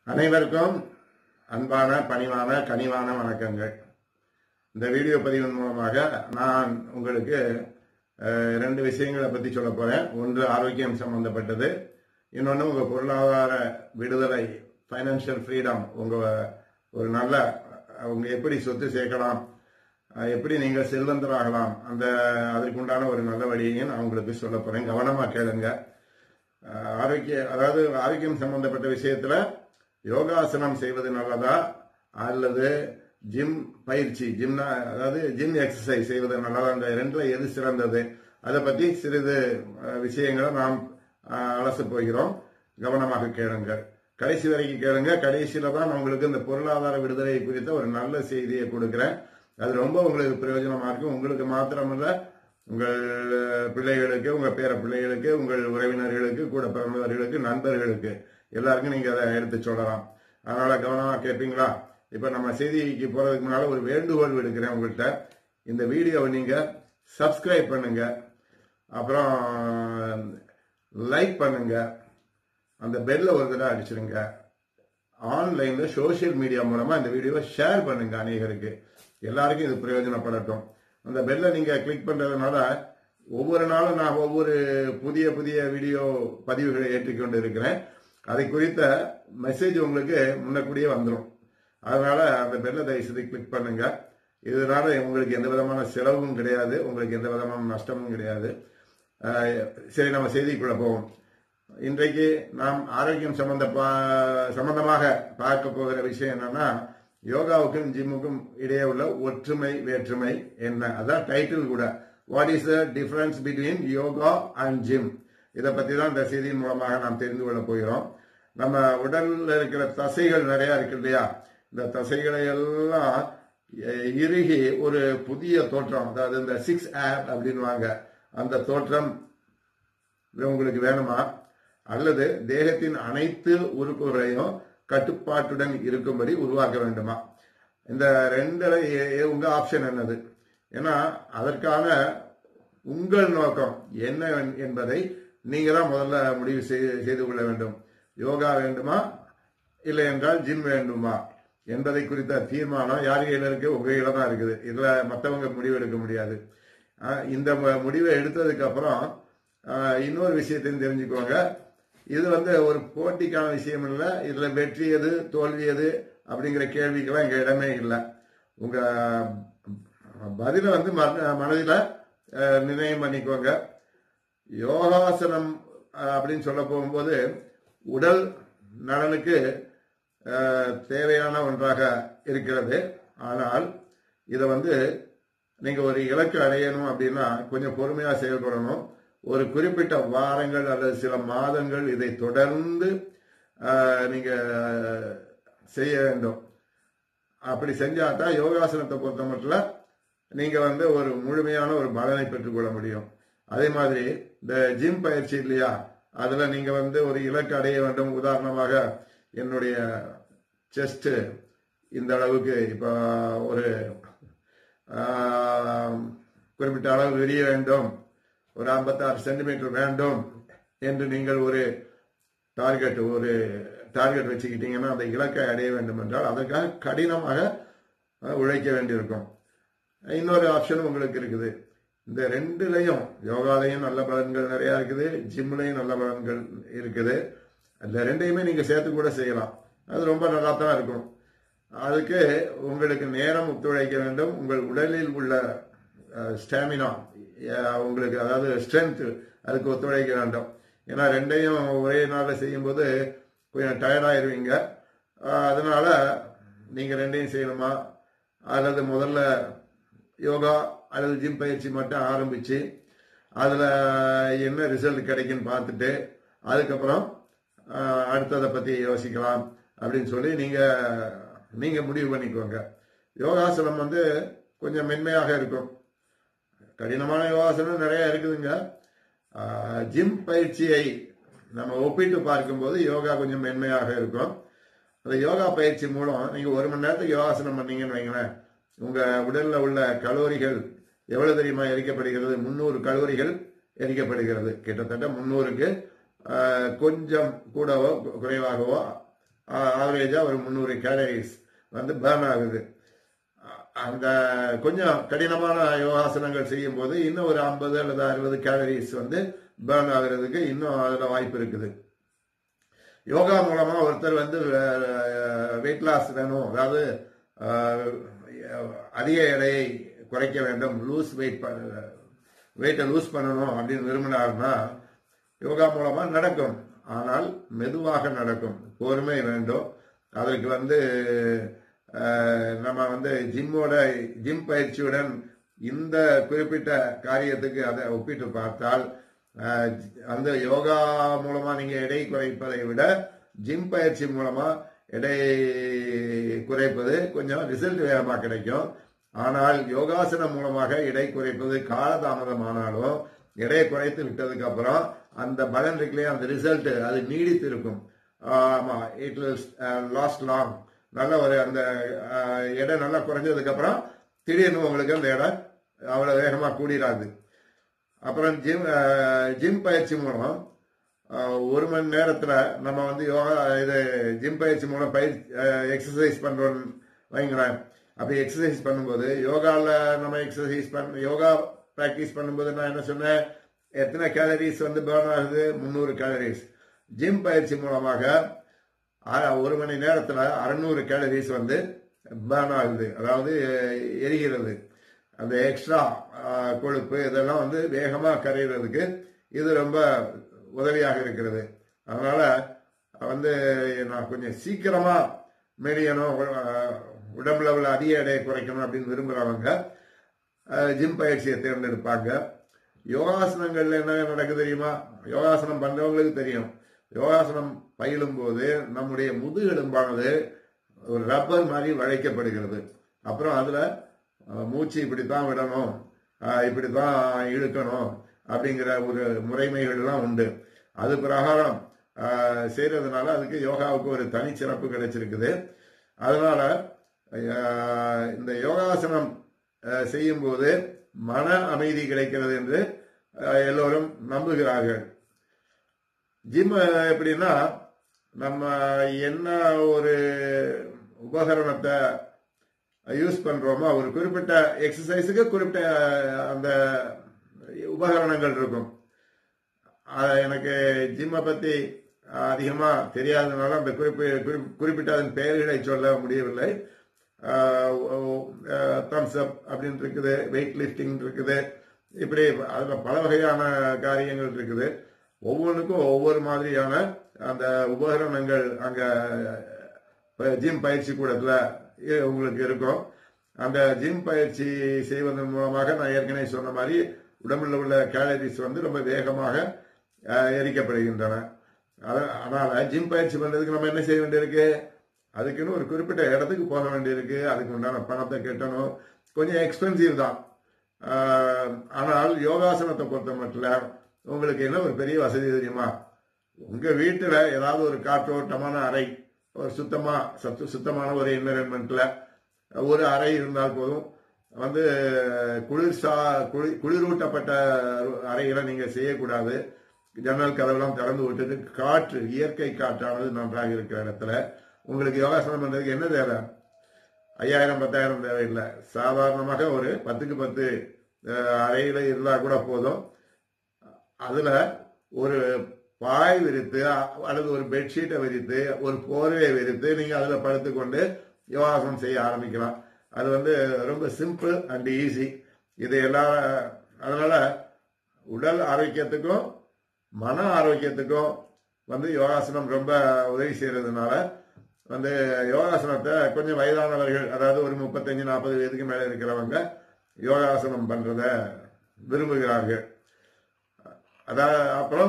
அனைவருக்கும் அன்பான பணிவான கனிவான வணக்கங்கள் இந்த வீடியோ பதிவின் மூலமாக நான் உங்களுக்கு அஹ், ரெண்டு விஷயங்களை பற்றி சொல்ல போறேன் ஒன்று ஆரோக்கியம் சம்பந்தப்பட்டது இன்னொன்று உங்கள் பொருளாதார விடுதலை ஃபைனான்சியல் ஃப்ரீடம் உங்கள் ஒரு நல்ல அஹ், உங்க எப்படி சொத்து சேர்க்கலாம் அஹ், எப்படி நீங்கள் செல்வந்தராகலாம் அந்த அதற்குண்டான ஒரு நல்ல வழியையும் நான் உங்களுக்கு சொல்ல போறேன் கவனமாக கேளுங்க அஹ் ஆரோக்கிய அதாவது ஆரோக்கியம் சம்பந்தப்பட்ட விஷயத்துல யோகாசனம் செய்வது நல்லதா அல்லது ஜிம் பயிற்சி ஜிம்னா அதாவது ஜிம் எக்ஸசைஸ் செய்வது நல்லதா இந்த ரெண்டுல எது சிறந்தது அதை பத்தி சிறிது அஹ், விஷயங்களை நாம் அஹ், அலசப் போகிறோம் கவனமாக கேளுங்க கடைசி வரைக்கும் கேளுங்க கடைசியில தான் நான் உங்களுக்கு இந்த பொருளாதார விடுதலை குறித்த ஒரு நல்ல செய்தியை கொடுக்கிறேன் அது ரொம்ப உங்களுக்கு பிரயோஜனமா இருக்கும் உங்களுக்கு மாத்திரமல்ல உங்கள் பிள்ளைகளுக்கு உங்க பேர பிள்ளைகளுக்கு உங்கள் உறவினர்களுக்கு கூட பிறந்தவர்களுக்கு நண்பர்களுக்கு எல்லாருக்கும் நீங்க அதை எடுத்து சொல்லலாம் அதனால கவனமா கேட்பீங்களா இப்ப நம்ம செய்திக்கு போறதுக்கு முன்னால ஒரு வேண்டுகோள் விடுக்கிறேன் உங்கள்கிட்ட இந்த வீடியோவை நீங்க சப்ஸ்கிரைப் பண்ணுங்க அப்புறம் லைக் பண்ணுங்க அந்த பெல்ல ஒரு தடவை அடிச்சிருங்க ஆன்லைன்ல சோஷியல் மீடியா மூலமா இந்த வீடியோவை ஷேர் பண்ணுங்க அநேகருக்கு எல்லாருக்கும் இது பிரயோஜனப்படட்டும் அந்த பெல்லை நீங்க கிளிக் பண்றதுனால ஒவ்வொரு நாளும் நான் ஒவ்வொரு புதிய புதிய வீடியோ பதிவுகளை ஏற்றிக்கொண்டு இருக்கிறேன் அதை குறித்த மெசேஜ் உங்களுக்கு முன்னக்கூடியே வந்துடும் அதனால அந்த பெல்லை தயவு செய்து கிளிக் பண்ணுங்க இதனால உங்களுக்கு எந்த விதமான செலவும் கிடையாது உங்களுக்கு எந்த விதமான நஷ்டமும் கிடையாது அஹ், சரி நம்ம செய்திக்குள்ள போவோம் இன்றைக்கு நாம் ஆரோக்கியம் சம்பந்த பா- சம்பந்தமாக பார்க்க போகிற விஷயம் என்னன்னா யோகாவுக்கும் ஜிம்முக்கும் இடையே உள்ள ஒற்றுமை வேற்றுமை என்ன அதான் டைட்டில் கூட what is the difference between yoga and gym இதை பத்தி தான் இந்த செய்தியின் மூலமாக நாம் தெரிந்து கொள்ள போகிறோம் நம்ம உடல்ல இருக்கிற தசைகள் நிறைய இருக்கு இல்லையா இந்த தசைகளை எல்லாம் அஹ், இறுகி ஒரு புதிய தோற்றம் அதாவது இந்த சிக்ஸ் ஆப் அப்படின்வாங்க அந்த தோற்றம் இது உங்களுக்கு வேணுமா அல்லது தேகத்தின் அனைத்து உறுப்புகளையும் கட்டுப்பாட்டுடன் இருக்கும்படி உருவாக்க வேண்டுமா இந்த ரெண்டுல எ- எ- உங்க ஆப்ஷன் என்னது ஏன்னா அதற்கான உங்கள் நோக்கம் என்ன என்- என்பதை நீங்க தான் முதல்ல முடிவு செய்து செய்து கொள்ள வேண்டும் யோகா வேண்டுமா இல்லை என்றால் ஜிம் வேண்டுமா என்பதை குறித்த தீர்மானம் யார் கையில இருக்கு உங்க கையில தான் இருக்குது இதுல மற்றவங்க முடிவு எடுக்க முடியாது ஆஹ் இந்த ம- முடிவை எடுத்ததுக்கு அப்புறம் ஆஹ் இன்னொரு விஷயத்தையும் தெரிஞ்சுக்கோங்க இது வந்து ஒரு போட்டிக்கான விஷயம் இல்லை இதுல வெற்றி எது தோல்வி எது அப்படிங்கிற கேள்விக்கெல்லாம் இங்க இடமே இல்லை உங்க பதில வந்து மன- மனதில ஆஹ் நிர்ணயம் பண்ணிக்கோங்க யோகாசனம் ஆஹ் அப்படின்னு சொல்ல போகும்போது உடல் நலனுக்கு ஆஹ் தேவையான ஒன்றாக இருக்கிறது ஆனால் இதை வந்து நீங்க ஒரு இலக்கு அடையணும் அப்படின்னா கொஞ்சம் பொறுமையா செயல்படணும் ஒரு குறிப்பிட்ட வாரங்கள் அல்லது சில மாதங்கள் இதை தொடர்ந்து ஆஹ், நீங்க செய்ய வேண்டும் அப்படி செஞ்சா தான் யோகாசனத்தை பொறுத்த மட்டும் நீங்க வந்து ஒரு முழுமையான ஒரு பலனை பெற்றுக்கொள்ள முடியும் அதே மாதிரி இந்த ஜிம் பயிற்சி இல்லையா அதுல நீங்க வந்து ஒரு இலக்கு அடைய வேண்டும் உதாரணமாக என்னுடைய செஸ்ட் இந்த அளவுக்கு இப்போ ஒரு ஆஹ், குறிப்பிட்ட அளவு விரிய வேண்டும் ஒரு 56 சென்டிமீட்டர் வேண்டும் என்று நீங்கள் ஒரு டார்கெட் ஒரு டார்கெட் வச்சுக்கிட்டீங்கன்னா அந்த இலக்கை அடைய வேண்டும் என்றால் அதற்காக கடினமாக அஹ், உழைக்க வேண்டியிருக்கும் இன்னொரு ஆப்ஷன் உங்களுக்கு இருக்குது இந்த ரெண்டுலையும் யோகாலையும் நல்ல பலன்கள் நிறைய இருக்குது ஜிம்லையும் நல்ல பலன்கள் இருக்குது அந்த ரெண்டையுமே நீங்க சேர்த்து கூட செய்யலாம் அது ரொம்ப நல்லா தான் இருக்கும் அதுக்கு உங்களுக்கு நேரம் ஒத்துழைக்க வேண்டும் உங்கள் உடலில் உள்ள ஸ்டாமினா உங்களுக்கு அதாவது ஸ்ட்ரென்த் அதுக்கு ஒத்துழைக்க வேண்டும் ஏன்னா ரெண்டையும் ஒரே நாளில் செய்யும்போது கொஞ்சம் டயர்டாயிருவீங்க அதனால நீங்க ரெண்டையும் செய்யணுமா அல்லது முதல்ல யோகா அல்லது ஜிம் பயிற்சி மட்டும் ஆரம்பிச்சு அதுல என்ன ரிசல்ட் கிடைக்குன்னு பார்த்துட்டு அதுக்கப்புறம் ஆஹ், அடுத்ததை பத்தி யோசிக்கலாம் அப்படின்னு சொல்லி நீங்க நீங்க முடிவு பண்ணிக்கோங்க யோகாசனம் வந்து கொஞ்சம் மென்மையாக இருக்கும் கடினமான யோகாசனம் நிறைய இருக்குதுங்க ஆஹ், ஜிம் பயிற்சியை நம்ம ஒப்பிட்டு பார்க்கும்போது யோகா கொஞ்சம் மென்மையாக இருக்கும் அந்த யோகா பயிற்சி மூலம் நீங்க ஒரு மணி நேரத்துக்கு யோகாசனம் பண்ணீங்கன்னு வைங்களேன் உங்க உடல்ல உள்ள கலோரிகள் எவ்வளவு தெரியுமா எரிக்கப்படுகிறது முன்னூறு கலோரிகள் எரிக்கப்படுகிறது கிட்டத்தட்ட முன்னூறுக்கு கொஞ்சம் கூடவோ குறைவாகவோ ஆவரேஜா ஒரு முந்நூறு கேலரிஸ் வந்து பேர்ன் ஆகுது அ- அந்த கொஞ்சம் கடினமான யோகாசனங்கள் செய்யும் போது இன்னும் ஒரு ஐம்பது அல்லது அறுபது கேலரிஸ் வந்து பேர்ன் ஆகுறதுக்கு இன்னும் அதுல வாய்ப்பு இருக்குது யோகா மூலமா ஒருத்தர் வந்து வெயிட் லாஸ் வேணும் அதாவது அஹ், அதிக எடையை குறைக்க வேண்டும் லூஸ் வெயிட் வெயிட்டை லூஸ் பண்ணணும் அப்படின்னு விரும்பினாருன்னா யோகா மூலமா நடக்கும் ஆனால் மெதுவாக நடக்கும் பொறுமை வேண்டும் அதற்கு வந்து அஹ், நம்ம வந்து ஜிம்மோட ஜிம் பயிற்சியுடன் இந்த குறிப்பிட்ட காரியத்துக்கு அதை ஒப்பிட்டு பார்த்தால் அஹ், அந்த யோகா மூலமா நீங்க எடை குறைப்பதை விட ஜிம் பயிற்சி மூலமா எடை குறைப்பது கொஞ்சம் ரிசல்ட் வேகமா கிடைக்கும் ஆனால் யோகாசனம் மூலமாக எடை குறைப்பது காலதாமதமானாலும் எடையை குறைத்து விட்டதுக்கு அப்புறம் அந்த பலன் இருக்குல்லையா அந்த ரிசல்ட் அது நீடித்து இருக்கும் ஆமா இட் லாஸ்ட் லாங் நல்ல ஒரு அந்த ஆஹ், எடை நல்லா குறைஞ்சதுக்கு அப்புறம் திடீர்னு உங்களுக்கு அந்த எடை அவ்வளவு வேகமா கூடிராது அப்புறம் ஜிம் ஜிம் பயிற்சி மூலம் ஆஹ், ஒரு மணி நேரத்துல நம்ம வந்து யோகா இது ஜிம் பயிற்சி மூலம் பயிற்சி எக்ஸசைஸ் பண்றோம் வைங்களேன் அப்படி எக்ஸசைஸ் பண்ணும்போது யோகால நம்ம எக்ஸசைஸ் பண்ண யோகா பிராக்டிஸ் பண்ணும்போது நான் என்ன சொன்னேன் எத்தனை கேலரிஸ் வந்து பேர்ன் ஆகுது முந்நூறு கேலரிஸ் ஜிம் பயிற்சி மூலமாக அ- ஒரு மணி நேரத்துல அறுநூறு கேலரிஸ் வந்து பேர்ன் ஆகுது அதாவது எ- எரிகிறது அந்த எக்ஸ்ட்ரா கொழுப்பு இதெல்லாம் வந்து வேகமா கரையிறதுக்கு இது ரொம்ப உதவியாக இருக்கிறது அதனால வந்து நான் கொஞ்சம் சீக்கிரமா மெலியணும் அஹ், உடம்புல உள்ள அதிக எடையை குறைக்கணும் அப்படின்னு விரும்புறவங்க ஜிம் பயிற்சியை தேர்ந்தெடுப்பாங்க யோகாசனங்கள்ல என்ன நடக்குது தெரியுமா யோகாசனம் பண்றவங்களுக்கு தெரியும் யோகாசனம் பயிலும் போது நம்முடைய முதுகெலும்பானது ஒரு ரப்பர் மாதிரி வளைக்கப்படுகிறது அப்புறம் அதுல அஹ், மூச்சு இப்படித்தான் விடணும் அஹ், இப்படித்தான் இழுக்கணும் அப்படிங்கிற ஒரு முறைமைகள் எல்லாம் உண்டு அது பிரகாரம் அஹ், செய்யறதுனால அதுக்கு யோகாவுக்கு ஒரு தனிச்சிறப்பு கிடைச்சிருக்குது அதனால அஹ், இந்த யோகாசனம் அஹ், செய்யும்போது மன அமைதி கிடைக்கிறது என்று அஹ், எல்லோரும் நம்புகிறார்கள் ஜிம் எப்படின்னா நம்ம என்ன ஒரு உபகரணத்தை யூஸ் பண்றோமோ ஒரு குறிப்பிட்ட எக்ஸசைஸுக்கு குறிப்பிட்ட அந்த உபகரணங்கள் இருக்கும் அஹ் எனக்கு ஜிம்மை பத்தி அதிகமா தெரியாததுனால அந்த குறிப்பி குறிப்- குறிப்பிட்ட அதன் பெயர்களை சொல்ல முடியவில்லை தம்ஸ் அப் அப்படின்னு இருக்குது வெயிட் லிஃப்டிங் இருக்குது இப்படி அதுல பல வகையான காரியங்கள் இருக்குது ஒவ்வொன்றுக்கும் ஒவ்வொரு மாதிரியான அந்த உபகரணங்கள் அங்க ஜிம் பயிற்சி கூடத்துல இ- உங்களுக்கு இருக்கும் அந்த ஜிம் பயிற்சி செய்வதன் மூலமாக நான் ஏற்கனவே சொன்ன மாதிரி உடம்புல உள்ள கேலரிஸ் வந்து ரொம்ப வேகமாக அஹ், எரிக்கப்படுகின்றன அத- அதனால ஜிம் பயிற்சி பண்றதுக்கு நம்ம என்ன செய்ய வேண்டியிருக்கு அதுக்குன்னு ஒரு குறிப்பிட்ட இடத்துக்கு போக வேண்டியிருக்கு அதுக்கு உண்டான பணத்தை கட்டணும் கொஞ்சம் எக்ஸ்பென்சிவ் தான் ஆஹ், ஆனால் யோகாசனத்தை பொறுத்த மட்டும் உங்களுக்கு என்ன ஒரு பெரிய வசதி தெரியுமா உங்க வீட்டுல ஏதாவது ஒரு காற்றோட்டமான அறை ஒரு சுத்தமா சத்து சுத்தமான ஒரு என்விரான்மெண்ட்ல ஒரு அறை இருந்தால் போதும் வந்து குளிர் சா குளிர் குளிரூட்டப்பட்ட அறைகளை நீங்க செய்யக்கூடாது ஜன்னல் கதவெல்லாம் திறந்து விட்டுட்டு காற்று இயற்கை காற்றானது நன்றாக இருக்கிற இடத்துல உங்களுக்கு யோகாசனம் பண்றதுக்கு என்ன தேவை ஐயாயிரம் பத்தாயிரம் தேவையில்லை சாதாரணமாக ஒரு பத்துக்கு பத்து அஹ், அறையில இருந்தா கூட போதும் அதுல ஒரு பாய் விரித்து அ- அல்லது ஒரு பெட்ஷீட்டை விரித்து ஒரு போர்வையை விரித்து நீங்க அதுல படுத்துக்கொண்டு யோகாசனம் செய்ய ஆரம்பிக்கலாம் அது வந்து ரொம்ப சிம்பிள் அண்ட் ஈஸி இது எல்லா அதனால உடல் ஆரோக்கியத்துக்கும் மன ஆரோக்கியத்துக்கும் வந்து யோகாசனம் ரொம்ப உதவி செய்யறதுனால வந்து யோகாசனத்தை கொஞ்சம் வயதானவர்கள் அதாவது ஒரு முப்பத்தஞ்சு நாற்பது வயதுக்கு மேல இருக்கிறவங்க யோகாசனம் பண்றத விரும்புகிறார்கள் அதாவது அப்புறம்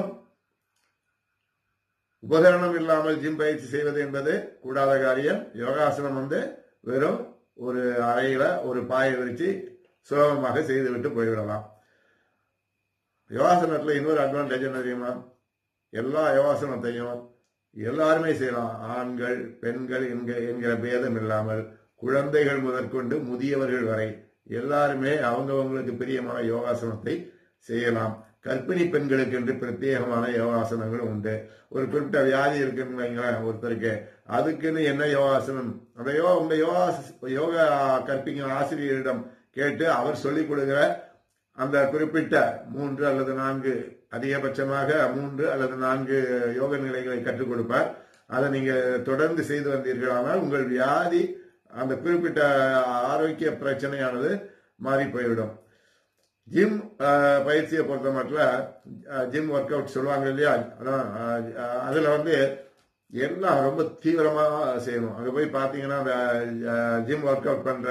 உபகரணம் இல்லாமல் ஜிம் பயிற்சி செய்வது என்பது கூடாத காரியம் யோகாசனம் வந்து வெறும் ஒரு அறையில ஒரு பாயை விரிச்சு சுலபமாக செய்துவிட்டு போய்விடலாம் யோகாசனத்துல இன்னொரு அட்வான்டேஜ் என்ன தெரியுமா எல்லா யோகாசனத்தையும் எல்லாருமே செய்யலாம் ஆண்கள் பெண்கள் என்க- என்கிற பேதம் இல்லாமல் குழந்தைகள் முதற்கொண்டு முதியவர்கள் வரை எல்லாருமே அவங்கவங்களுக்கு பிரியமான யோகாசனத்தை செய்யலாம் கர்ப்பிணி பெண்களுக்கு என்று பிரத்யேகமான யோகாசனங்கள் உண்டு ஒரு குறிப்பிட்ட வியாதி இருக்குன்னு வைங்களேன் ஒருத்தருக்கு அதுக்குன்னு என்ன யோகாசனம் அந்த யோ உங்க யோகா யோகா கற்பிக்கும் ஆசிரியரிடம் கேட்டு அவர் சொல்லிக் கொடுக்கிற அந்த குறிப்பிட்ட மூன்று அல்லது நான்கு அதிகபட்சமாக மூன்று அல்லது நான்கு யோக நிலைகளை கற்றுக் கொடுப்பார் அதை நீங்க தொடர்ந்து செய்து வந்தீர்களானால் உங்கள் வியாதி அந்த குறிப்பிட்ட ஆரோக்கிய பிரச்சனையானது மாறி போய்விடும் ஜிம் பயிற்சியை பொறுத்த மட்டும் ஜிம் ஒர்க் அவுட் சொல்லுவாங்க இல்லையா அதான், அஹ், அதுல வந்து எல்லாம் ரொம்ப தீவிரமா செய்யணும் அங்க போய் பாத்தீங்கன்னா அந்த ஜிம் ஒர்க் அவுட் பண்ற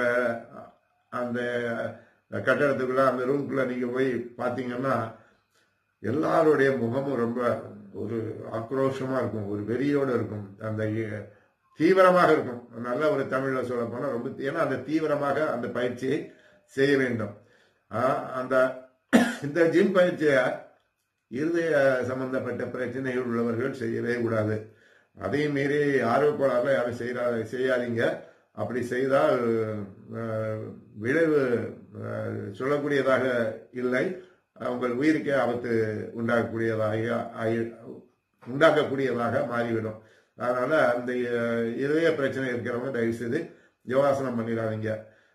அந்த கட்டடத்துக்குள்ள அந்த ரூம்குள்ள நீங்க போய் பாத்தீங்கன்னா எல்லாருடைய முகமும் ரொம்ப ஒரு ஆக்ரோஷமா இருக்கும் ஒரு வெறியோடு இருக்கும் அந்த இ- தீவிரமாக இருக்கும் நல்ல ஒரு தமிழ்ல சொல்ல போனா ரொம்ப தீ- ஏன்னா அந்த தீவிரமாக அந்த பயிற்சியை செய்ய வேண்டும் ஆஹ் அந்த இந்த ஜிம் பயிற்சியை இருதய சம்பந்தப்பட்ட பிரச்சனைகள் உள்ளவர்கள் செய்யவே கூடாது அதையும் மீறி ஆர்வக்கோளாறுல யாரும் செய்யறா செய்யாதீங்க அப்படி செய்தால் அஹ், விளைவு அஹ், சொல்லக்கூடியதாக இல்லை அஹ், உங்கள் உயிருக்கே ஆபத்து உண்டாகக்கூடியதாக ஆகி- உண்டாக்கக்கூடியதாக மாறிவிடும் அதனால அந்த அஹ், இருதய பிரச்சனை இருக்கிறவங்க தயவு செய்து யோகாசனம் பண்ணிடாதீங்க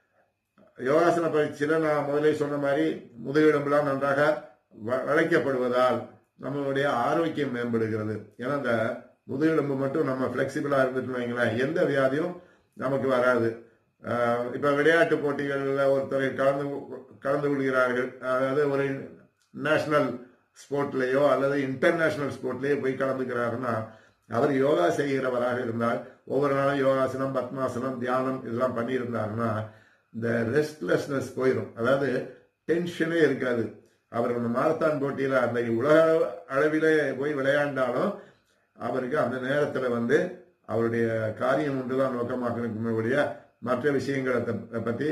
யோகாசன பயிற்சியில நான் முதலே சொன்ன மாதிரி முதுகெலும்புலாம் நன்றாக வ- வளைக்கப்படுவதால் நம்மளுடைய ஆரோக்கியம் மேம்படுகிறது ஏன்னா இந்த முதுகெலும்பு மட்டும் நம்ம பிளெக்சிபிளா இருந்துட்டு வைங்களேன் எந்த வியாதியும் நமக்கு வராது ஆஹ் இப்ப விளையாட்டு போட்டிகள்ல ஒருத்தரை கலந்து கலந்து கொள்கிறார்கள் அதாவது ஒரு நேஷனல் ஸ்போர்ட்லயோ அல்லது இன்டர்நேஷனல் ஸ்போர்ட்லயோ போய் கலந்துக்கிறாருன்னா அவர் யோகா செய்கிறவராக இருந்தால் ஒவ்வொரு நாளும் யோகாசனம் பத்மாசனம் தியானம் இதெல்லாம் பண்ணியிருந்தாருன்னா இந்த ரெஸ்ட்லெஸ்னஸ் போயிடும் அதாவது டென்ஷனே இருக்காது அவர் அந்த மாரத்தான் போட்டியில அந்த உலக அளவிலே போய் விளையாண்டாலும் அவருக்கு அந்த நேரத்துல வந்து அவருடைய காரியம் ஒன்றுதான் நோக்கமாக இருக்குமே ஒழிய மற்ற விஷயங்களை த- பத்தி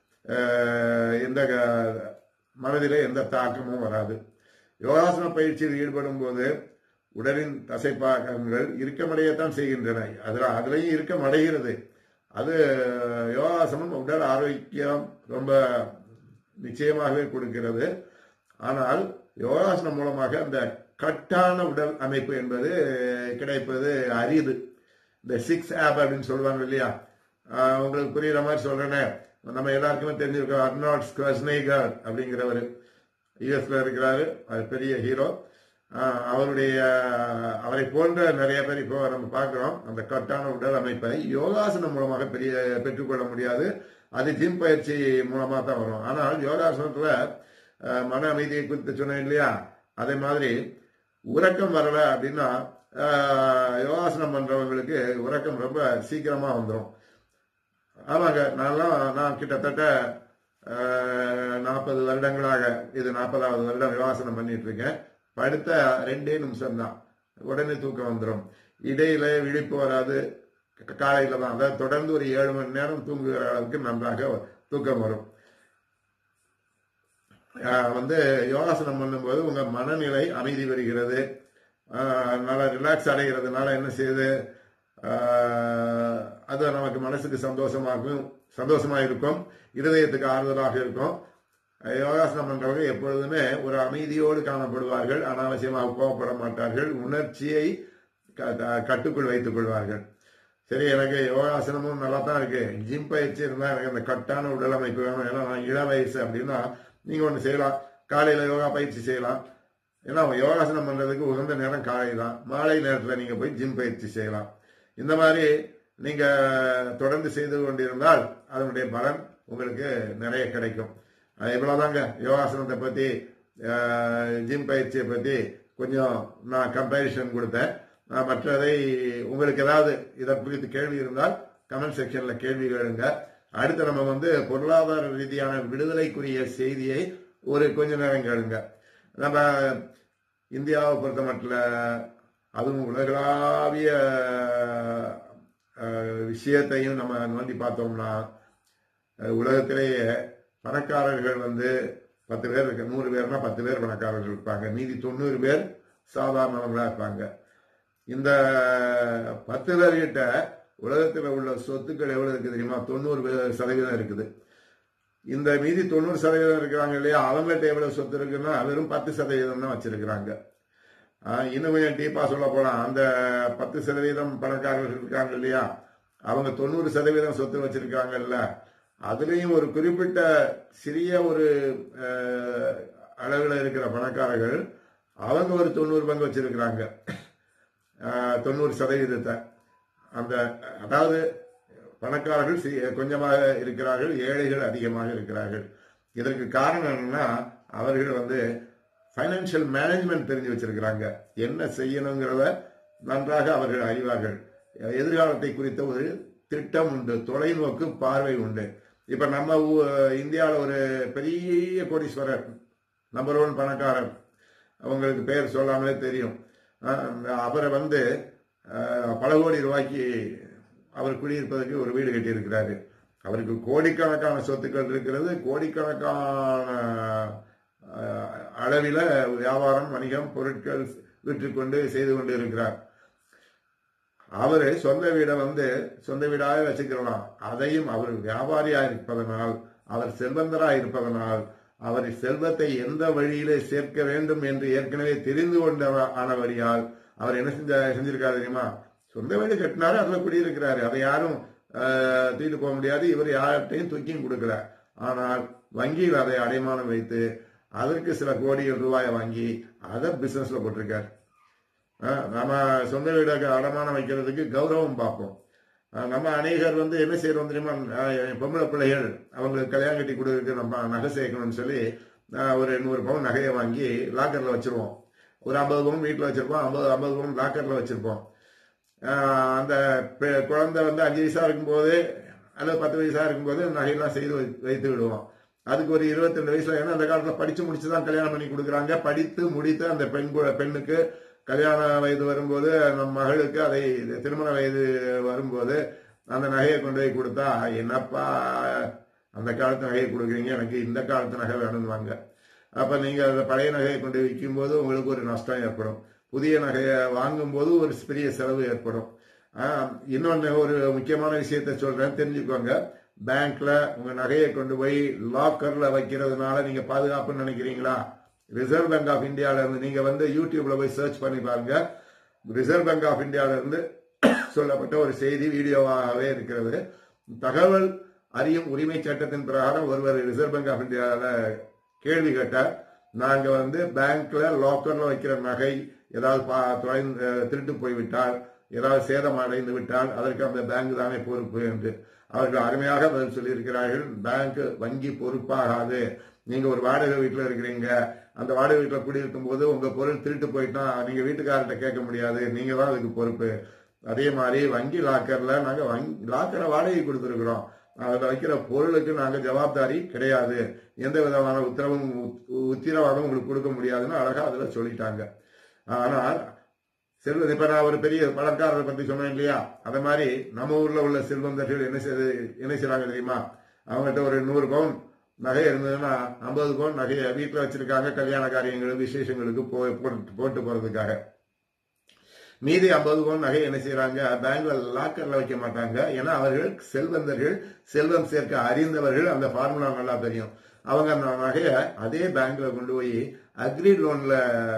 அஹ், எந்த க- மனதிலே எந்த தாக்கமும் வராது யோகாசன பயிற்சியில் ஈடுபடும் போது உடலின் தசைப்பாகங்கள் இறுக்கமடையத்தான் செய்கின்றன அதுல அதுலயும் இறுக்கமடைகிறது அது யோகாசனம் உடல் ஆரோக்கியம் ரொம்ப நிச்சயமாகவே கொடுக்கிறது ஆனால் யோகாசனம் மூலமாக அந்த கட்டான உடல் அமைப்பு என்பது கிடைப்பது அரிது இந்த சிக்ஸ் ஆப் அப்படின்னு சொல்லுவாங்க இல்லையா ஆஹ் உங்களுக்கு புரியுற மாதிரி சொல்றேனே நம்ம எல்லாருக்குமே தெரிஞ்சிருக்கோம் அர்னால்ட் ஸ்குவஸ்னேகர் அப்படிங்கிறவர் யூஎஸ்ல இருக்கிறாரு அது பெரிய ஹீரோ அவருடைய அவரை போன்ற நிறைய பேர் இப்போ நம்ம பார்க்கிறோம் அந்த கட்டான உடல் அமைப்பை யோகாசனம் மூலமாக பெரிய பெற்றுக்கொள்ள முடியாது அது ஜிம் பயிற்சி மூலமா தான் வரும் ஆனால் யோகாசனத்துல அஹ், மன அமைதியை குறித்து சொன்னேன் இல்லையா அதே மாதிரி உறக்கம் வரல அப்படின்னா அஹ், யோகாசனம் பண்றவங்களுக்கு உறக்கம் ரொம்ப சீக்கிரமா வந்துடும் ஆமாங்க நான்லாம் நான் கிட்டத்தட்ட நாற்பது வருடங்களாக இது நாற்பதாவது வருடம் யோகாசனம் பண்ணிட்டு இருக்கேன் படுத்த ரெண்டே நிமிஷம் தான் உடனே தூக்கம் வந்துடும் இடையில விழிப்பு வராது க- காலையில தான் அதாவது தொடர்ந்து ஒரு ஏழு மணி நேரம் தூங்குகிற அளவுக்கு நன்றாக தூக்கம் வரும் ஆஹ் வந்து யோகாசனம் பண்ணும்போது உங்க மனநிலை அமைதி வருகிறது ஆஹ் நல்லா ரிலாக்ஸ் அடைகிறதுனால என்ன செய்யுது ஆஹ் அது நமக்கு மனசுக்கு சந்தோஷமாகும் சந்தோஷமா இருக்கும் இருதயத்துக்கு ஆறுதலாக இருக்கும் யோகாசனம் பண்றவங்க எப்பொழுதுமே ஒரு அமைதியோடு காணப்படுவார்கள் அனாவசியமாக கோவப்பட மாட்டார்கள் உணர்ச்சியை க- க- கட்டுக்குள் வைத்துக் கொள்வார்கள் சரி எனக்கு யோகாசனமும் நல்லா தான் இருக்கு ஜிம் பயிற்சி இருந்தா எனக்கு அந்த கட்டான உடல் அமைப்பு வேணும் ஏன்னா நான் இள வயசு அப்படின்னா நீங்க ஒண்ணு செய்யலாம் காலையில யோகா பயிற்சி செய்யலாம் ஏன்னா யோகாசனம் பண்றதுக்கு உகந்த நேரம் காலை தான் மாலை நேரத்துல நீங்க போய் ஜிம் பயிற்சி செய்யலாம் இந்த மாதிரி நீங்க தொடர்ந்து செய்து கொண்டிருந்தால் அதனுடைய பலன் உங்களுக்கு நிறைய கிடைக்கும் அஹ் இவ்வளவுதாங்க யோகாசனத்தை பத்தி அஹ், ஜிம் பயிற்சியை பத்தி கொஞ்சம் நான் கம்பேரிஷன் கொடுத்தேன் நான் மற்றதை உங்களுக்கு ஏதாவது இதை குறித்து கேள்வி இருந்தால் கமெண்ட் செக்ஷன்ல கேள்வி கேளுங்க அடுத்து நம்ம வந்து பொருளாதார ரீதியான விடுதலைக்குரிய செய்தியை ஒரு கொஞ்ச நேரம் கேளுங்க நம்ம இந்தியாவை பொறுத்த மட்டும் அதுவும் உலகளாவிய அஹ், விஷயத்தையும் நம்ம நோண்டி பார்த்தோம்னா அஹ், உலகத்திலேயே பணக்காரர்கள் வந்து பத்து பேர் இருக்க நூறு பேர்னா பத்து பேர் பணக்காரர்கள் இருப்பாங்க மீதி தொண்ணூறு பேர் சாதாரணவங்களா இருப்பாங்க இந்த பத்து பேர்கிட்ட உலகத்தில் உள்ள சொத்துக்கள் எவ்வளவு இருக்கு தெரியுமா தொண்ணூறு பே- சதவீதம் இருக்குது இந்த மீதி தொண்ணூறு சதவீதம் இருக்கிறாங்க இல்லையா அவங்கள்ட்ட எவ்வளவு சொத்து இருக்குன்னா வெறும் பத்து சதவீதம் தான் வச்சிருக்கிறாங்க ஆஹ் இன்னும் கொஞ்சம் டீப்பா சொல்ல போலாம் அந்த பத்து சதவீதம் பணக்காரர்கள் இருக்காங்க இல்லையா அவங்க தொண்ணூறு சதவீதம் சொத்து வச்சிருக்காங்கல்ல அதுலயும் ஒரு குறிப்பிட்ட சிறிய ஒரு அஹ், அளவுல இருக்கிற பணக்காரர்கள் அவங்க ஒரு தொண்ணூறு பங்கு வச்சிருக்கிறாங்க ஆஹ், தொண்ணூறு சதவீதத்தை அந்த அதாவது பணக்காரர்கள் சி- கொஞ்சமாக இருக்கிறார்கள் ஏழைகள் அதிகமாக இருக்கிறார்கள் இதற்கு காரணம் என்னன்னா அவர்கள் வந்து ஃபைனான்சியல் மேனேஜ்மெண்ட் தெரிஞ்சு வச்சிருக்கிறாங்க என்ன செய்யணுங்கிறத நன்றாக அவர்கள் அறிவார்கள் எதிர்காலத்தை குறித்த ஒரு திட்டம் உண்டு தொலைநோக்கு பார்வை உண்டு இப்ப நம்ம ஊ- இந்தியாவுல ஒரு பெரிய கோடீஸ்வரர் நம்பர் ஒன் பணக்காரர் அவங்களுக்கு பேர் சொல்லாமலே தெரியும் அஹ் அவரை வந்து அஹ், பல கோடி ரூபாய்க்கு அவர் குடியிருப்பதற்கு ஒரு வீடு கட்டியிருக்கிறாரு அவருக்கு கோடிக்கணக்கான சொத்துக்கள் இருக்கிறது கோடிக்கணக்கான அஹ், அளவில வியாபாரம் வணிகம் பொருட்கள் விற்றுக்கொண்டு செய்து கொண்டு இருக்கிறார் அவரு சொந்த வீடை வந்து சொந்த வீடாக வச்சுக்கலாம் அதையும் அவர் வியாபாரியா இருப்பதனால் அவர் செல்வந்தரா இருப்பதனால் அவர் செல்வத்தை எந்த வழியிலே சேர்க்க வேண்டும் என்று ஏற்கனவே தெரிந்து கொண்ட ஆனவரியால் அவர் என்ன செஞ்ச செஞ்சிருக்காரு தெரியுமா சொந்த வீடு கட்டினாரு அதுல குடியிருக்கிறாரு அதை யாரும் ஆஹ், தூக்கிட்டு போக முடியாது இவர் யார்கிட்டையும் தூக்கியும் கொடுக்கல ஆனால் வங்கியில் அதை அடைமானம் வைத்து அதற்கு சில கோடிகள் ரூபாயை வாங்கி அதை பிசினஸ்ல போட்டிருக்காரு ஆஹ் நம்ம சொந்த வீடு அடமானம் வைக்கிறதுக்கு கௌரவம் பார்ப்போம் ஆஹ் நம்ம அநேகர் வந்து என்ன செய்யறோம் தெரியுமா ஆஹ் பொம்பளை பிள்ளைகள் அவங்களுக்கு கல்யாணம் கட்டி கொடுக்கறதுக்கு நம்ம நகை சேர்க்கணும்னு சொல்லி ஆஹ் ஒரு நூறு பவுன் நகையை வாங்கி லாக்கர்ல வச்சிருவோம் ஒரு ஐம்பது பவுன் வீட்டில் வச்சிருப்போம் ஐம்பது ஐம்பது பவுன் லாக்கர்ல வச்சிருப்போம் ஆஹ் அந்த பெ- குழந்தை வந்து அஞ்சு வயசா இருக்கும்போது அல்லது பத்து வயசா இருக்கும்போது நகையெல்லாம் செய்து வை- வைத்து விடுவோம் அதுக்கு ஒரு இருபத்தி ரெண்டு வயசுல ஏன்னா அந்த காலத்துல படிச்சு முடிச்சு தான் கல்யாணம் பண்ணி கொடுக்குறாங்க படித்து முடித்து அந்த பெண் கு- பெண்ணுக்கு கல்யாண வயது வரும்போது நம் மகளுக்கு அதை திருமண வயது வரும்போது அந்த நகையை கொண்டு போய் கொடுத்தா என்னப்பா அந்த காலத்து நகையை கொடுக்குறீங்க எனக்கு இந்த காலத்து நகை வேணும்னுவாங்க அப்ப நீங்க அந்த பழைய நகையை கொண்டு போய் விற்கும்போது உங்களுக்கு ஒரு நஷ்டம் ஏற்படும் புதிய நகையை வாங்கும்போது ஒரு பெரிய செலவு ஏற்படும் ஆஹ், இன்னொன்னு ஒரு முக்கியமான விஷயத்த சொல்றேன் தெரிஞ்சுக்கோங்க பேங்க்ல உங்க நகையை கொண்டு போய் லாக்கர்ல வைக்கிறதுனால நீங்க பாதுகாப்புன்னு நினைக்கிறீங்களா ரிசர்வ் பேங்க் ஆஃப் இந்தியால இருந்து நீங்க வந்து யூடியூப்ல போய் சர்ச் பண்ணி பாருங்க ரிசர்வ் பேங்க் ஆஃப் இந்தியால இருந்து சொல்லப்பட்ட ஒரு செய்தி வீடியோவாகவே இருக்கிறது தகவல் அறியும் உரிமை சட்டத்தின் பிரகாரம் ஒருவர் ரிசர்வ் பேங்க் ஆஃப் இந்தியால கேள்வி கேட்டார் நாங்க வந்து பேங்க்ல லாக்கர்ல வைக்கிற நகை ஏதாவது பா- தொலைந்து அஹ், திருட்டு போய்விட்டால் ஏதாவது சேதம் அடைந்து விட்டால் அதற்கு அந்த பேங்க் தானே பொறுப்பு என்று அவர்கள் அருமையாக பதில் சொல்லியிருக்கிறார்கள் பேங்க் வங்கி பொறுப்பாகாது நீங்க ஒரு வாடகை வீட்டுல இருக்கிறீங்க அந்த வாடகை வீட்டுல குடியிருக்கும் போது உங்க பொருள் திருட்டு போயிட்டா நீங்க வீட்டுக்காரர்கிட்ட கேட்க முடியாது நீங்க தான் அதுக்கு பொறுப்பு அதே மாதிரி வங்கி லாக்கர்ல நாங்க வங்கி லாக்கரை வாடகை கொடுத்துருக்கிறோம் அதில் வைக்கிற பொருளுக்கு நாங்க ஜவாப்தாரி கிடையாது எந்த விதமான உத்தரவும் உத்- உத்தரவாதம் உங்களுக்கு கொடுக்க முடியாதுன்னு அழகா அதுல சொல்லிட்டாங்க ஆனால் செல்வ இப்ப நான் ஒரு பெரிய பணக்காரரை பத்தி சொன்னேன் இல்லையா அத மாதிரி நம்ம ஊர்ல உள்ள செல்வந்தர்கள் என்ன செய்து என்ன செய்றாங்க தெரியுமா அவங்ககிட்ட ஒரு நூறு பவுன் நகை இருந்ததுன்னா ஐம்பது பவுன் நகையை வீட்டுல வச்சிருக்காங்க கல்யாண காரியங்கள் விசேஷங்களுக்கு போய் போட்டு போட்டு போறதுக்காக மீதி ஐம்பது பவுன் நகை என்ன செய்யறாங்க பேங்க்ல லாக்கர்ல வைக்க மாட்டாங்க ஏன்னா அவர்கள் செல்வந்தர்கள் செல்வம் சேர்க்க அறிந்தவர்கள் அந்த ஃபார்முலா நல்லா தெரியும் அவங்க அந்த நகையை அதே பேங்க்ல கொண்டு போய் அக்ரி லோன்ல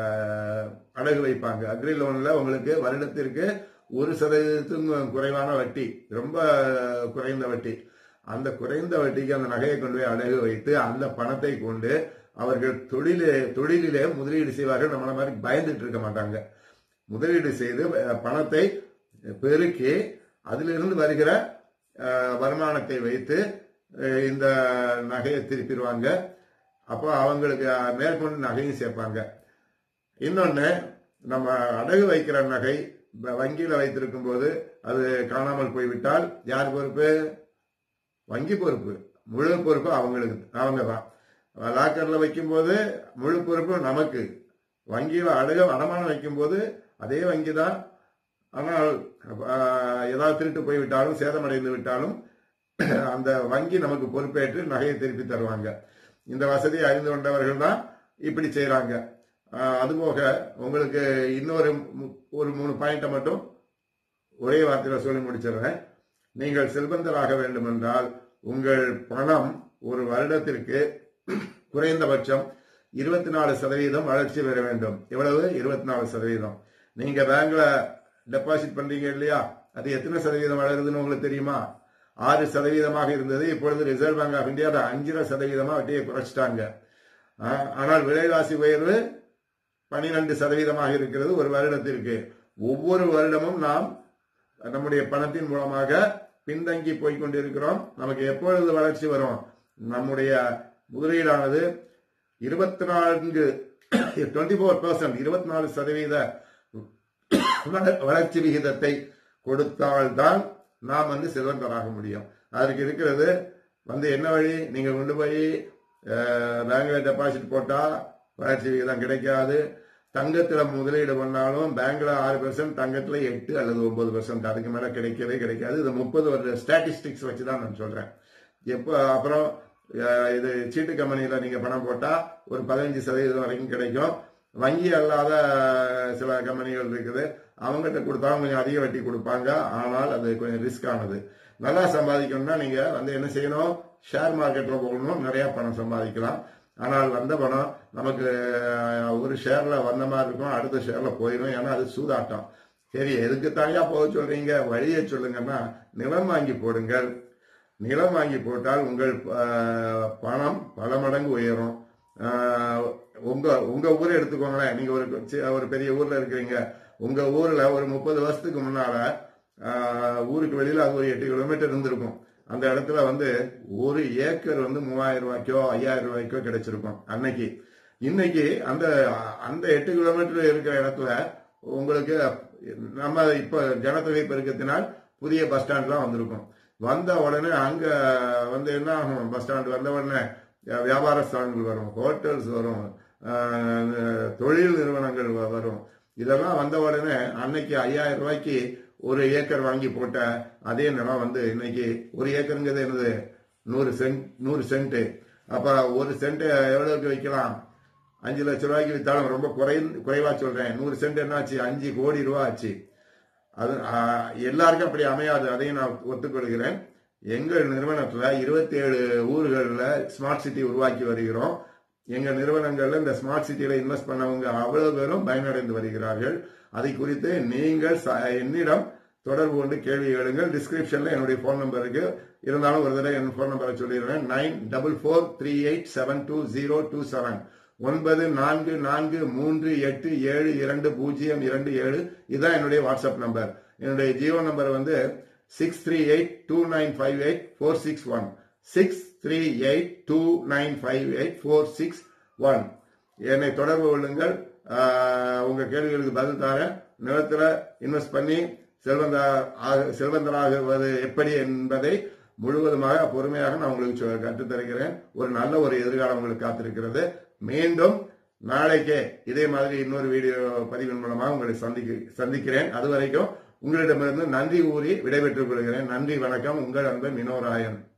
அடகு வைப்பாங்க அக்ரி லோன்ல உங்களுக்கு வருடத்திற்கு ஒரு சதவீதத்துக்கும் குறைவான வட்டி ரொம்ப குறைந்த வட்டி அந்த குறைந்த வட்டிக்கு அந்த நகையை கொண்டு போய் அடகு வைத்து அந்த பணத்தை கொண்டு அவர்கள் தொழிலே தொழிலிலே முதலீடு செய்வார்கள் நம்மள மாதிரி பயந்துட்டு இருக்க மாட்டாங்க முதலீடு செய்து அஹ், பணத்தை பெருக்கி அதிலிருந்து வருகிற அஹ், வருமானத்தை வைத்து அஹ், இந்த நகையை திருப்பிடுவாங்க அப்போ அவங்களுக்கு அஹ், மேற்கொண்டு நகையும் சேர்ப்பாங்க இன்னொன்னு நம்ம அடகு வைக்கிற நகை வ- வங்கியில வைத்திருக்கும் போது அது காணாமல் போய்விட்டால் யார் பொறுப்பு வங்கி பொறுப்பு முழு பொறுப்பு அவங்களுக்கு அவங்க தான் லாக்கர்ல வைக்கும்போது முழு பொறுப்பு நமக்கு வங்கியில அடக அடமானம் வைக்கும்போது அதே வங்கி தான் ஆனால் ஆஹ், ஏதாவது திருட்டு போய்விட்டாலும் சேதமடைந்து விட்டாலும் அந்த வங்கி நமக்கு பொறுப்பேற்று நகையை திருப்பி தருவாங்க இந்த வசதியை அறிந்து கொண்டவர்கள் தான் இப்படி செய்றாங்க ஆஹ், அதுபோக உங்களுக்கு இன்னொரு மு- ஒரு மூணு பாயிண்ட்டை மட்டும் ஒரே வார்த்தையில சொல்லி முடிச்சிடுறேன் நீங்கள் செல்வந்தராக வேண்டும் என்றால் உங்கள் பணம் ஒரு வருடத்திற்கு குறைந்தபட்சம் இருபத்தி நாலு சதவீதம் வளர்ச்சி பெற வேண்டும் எவ்வளவு இருபத்தி நாலு சதவீதம் நீங்க பேங்க்ல டெபாசிட் பண்றீங்க இல்லையா அது எத்தனை சதவீதம் வளருதுன்னு உங்களுக்கு தெரியுமா ஆறு சதவீதமாக இருந்தது இப்பொழுது ரிசர்வ் பேங்க் ஆஃப் இந்தியா அஞ்சரை சதவீதமா வட்டியை குறைச்சிட்டாங்க ஆ- ஆனால் விலைவாசி உயர்வு பனிரெண்டு சதவீதமாக இருக்கிறது ஒரு வருடத்திற்கு ஒவ்வொரு வருடமும் நாம் நம்முடைய பணத்தின் மூலமாக பின்தங்கி போய் கொண்டிருக்கிறோம் நமக்கு எப்பொழுது வளர்ச்சி வரும் நம்முடைய முதலீடானது இருபத்தி நான்கு டுவெண்ட்டி ஃபோர் பர்சன்ட் இருபத்தி நாலு சதவீத வள- வளர்ச்சி விகிதத்தை கொடுத்தால்தான் நாம் வந்து செல்வந்தராக முடியும் அதுக்கு இருக்கிறது வந்து என்ன வழி நீங்க கொண்டு போய் பேங்க்ல டெபாசிட் போட்டா வளர்ச்சி விகிதம் கிடைக்காது தங்கத்துல முதலீடு பண்ணாலும் பேங்க்ல ஆறு பெர்சன்ட் தங்கத்துல எட்டு அல்லது ஒன்பது பெர்சன்ட் அதுக்கு மேல கிடைக்கவே கிடைக்காது இது முப்பது வருட ஸ்டாட்டிஸ்டிக்ஸ் வச்சு தான் நான் சொல்றேன் எப்போ அப்புறம் அஹ், இது சீட்டு கம்பெனியில நீங்க பணம் போட்டா ஒரு பதினஞ்சு சதவீதம் வரைக்கும் கிடைக்கும் வங்கி அல்லாத சில கம்பெனிகள் இருக்குது அவங்ககிட்ட கொடுத்தாலும் கொஞ்சம் அதிக வட்டி கொடுப்பாங்க ஆனால் அது கொஞ்சம் ரிஸ்க் ஆனது நல்லா சம்பாதிக்கணும்னா நீங்க வந்து என்ன செய்யணும் ஷேர் மார்க்கெட்ல போகணும் நிறைய பணம் சம்பாதிக்கலாம் ஆனால் வந்த பணம் நமக்கு அஹ், ஒரு ஷேர்ல வந்த மாதிரி இருக்கும் அடுத்த ஷேர்ல போயிடும் ஏன்னா அது சூதாட்டம் சரி எதுக்கு தாயா போக சொல்றீங்க வழியை சொல்லுங்கன்னா நிலம் வாங்கி போடுங்கள் நிலம் வாங்கி போட்டால் உங்கள் அஹ், பணம் பல மடங்கு உயரும் அஹ், உங்க உங்க ஊரை எடுத்துக்கோங்களேன் நீங்க ஒரு சி- ஒரு பெரிய ஊர்ல இருக்கிறீங்க உங்க ஊர்ல ஒரு முப்பது வருஷத்துக்கு முன்னால அஹ், ஊருக்கு வெளியில அது ஒரு எட்டு கிலோமீட்டர் இருந்திருக்கும் அந்த இடத்துல வந்து ஒரு ஏக்கர் வந்து மூவாயிரம் ரூபாய்க்கோ ஐயாயிரம் ரூபாய்க்கோ கிடைச்சிருக்கும் அன்னைக்கு இன்னைக்கு அந்த அந்த எட்டு கிலோமீட்டர் இருக்கிற இடத்துல உங்களுக்கு நம்ம இப்ப ஜனத்தொகை பெருக்கத்தினால் புதிய பஸ் ஸ்டாண்ட்லாம் வந்திருக்கும் வந்த உடனே அங்க வந்து என்ன ஆகும் பஸ் ஸ்டாண்ட் வந்த உடனே அஹ், வியாபார ஸ்தானங்கள் வரும் ஹோட்டல்ஸ் வரும் அஹ், தொழில் நிறுவனங்கள் வ- வரும் இதெல்லாம் வந்த உடனே அன்னைக்கு ஐயாயிரம் ரூபாய்க்கு ஒரு ஏக்கர் வாங்கி போட்ட அதே நிலம் வந்து இன்னைக்கு ஒரு ஏக்கருங்கிறது என்னது நூறு சென்ட் நூறு சென்ட் அப்ப ஒரு சென்ட் எவ்வளவுக்கு விற்கலாம் அஞ்சு லட்சம் ரூபாய்க்கு வித்தாலும் ரொம்ப குறை குறைவா சொல்றேன் நூறு சென்ட் என்னாச்சு அஞ்சு கோடி ரூபாய் ஆச்சு அது ஆ, எல்லாருக்கும் அப்படி அமையாது அதையும் நான் ஒத்துக்கொள்கிறேன் எங்கள் நிறுவனத்துல இருபத்தி ஏழு ஊர்களில் ஸ்மார்ட் சிட்டி உருவாக்கி வருகிறோம் எங்க நிறுவனங்கள்ல இந்த ஸ்மார்ட் சிட்டியில இன்வெஸ்ட் பண்ணவங்க அவ்வளவு பேரும் பயனடைந்து வருகிறார்கள் அதை குறித்து நீங்கள் ச- என்னிடம் தொடர்பு கொண்டு கேள்வி எழுங்கள் டிஸ்கிரிப்ஷன்ல என்னுடைய ஃபோன் நம்பர் இருக்கு இருந்தாலும் ஒரு தடவை என் ஃபோன் நம்பரை சொல்லிடுறேன் nine double four three eight seven two zero two seven ஒன்பது நான்கு நான்கு மூன்று எட்டு ஏழு இரண்டு பூஜ்ஜியம் இரண்டு ஏழு இதுதான் என்னுடைய வாட்ஸ்அப் நம்பர் என்னுடைய ஜியோ நம்பர் வந்து six three eight two nine five eight four six one six three eight two nine five eight four six one என்னை தொடர்பு கொள்ளுங்கள் ஆஹ், உங்க கேள்விகளுக்கு பதில் தரேன் நிலத்துல இன்வெஸ்ட் பண்ணி செல்வந்த ஆக- செல்வந்தராகுவது எப்படி என்பதை முழுவதுமாக பொறுமையாக நான் உங்களுக்கு சொ- கற்றுத் தருகிறேன் ஒரு நல்ல ஒரு எதிர்காலம் உங்களுக்கு காத்திருக்கிறது மீண்டும் நாளைக்கே இதே மாதிரி இன்னொரு வீடியோ பதிவின் மூலமாக உங்களை சந்திக்க சந்திக்கிறேன் அது வரைக்கும் உங்களிடமிருந்து நன்றி கூறி விடைபெற்றுக் கொள்கிறேன் நன்றி வணக்கம் உங்கள் அன்பன் வினோராயன்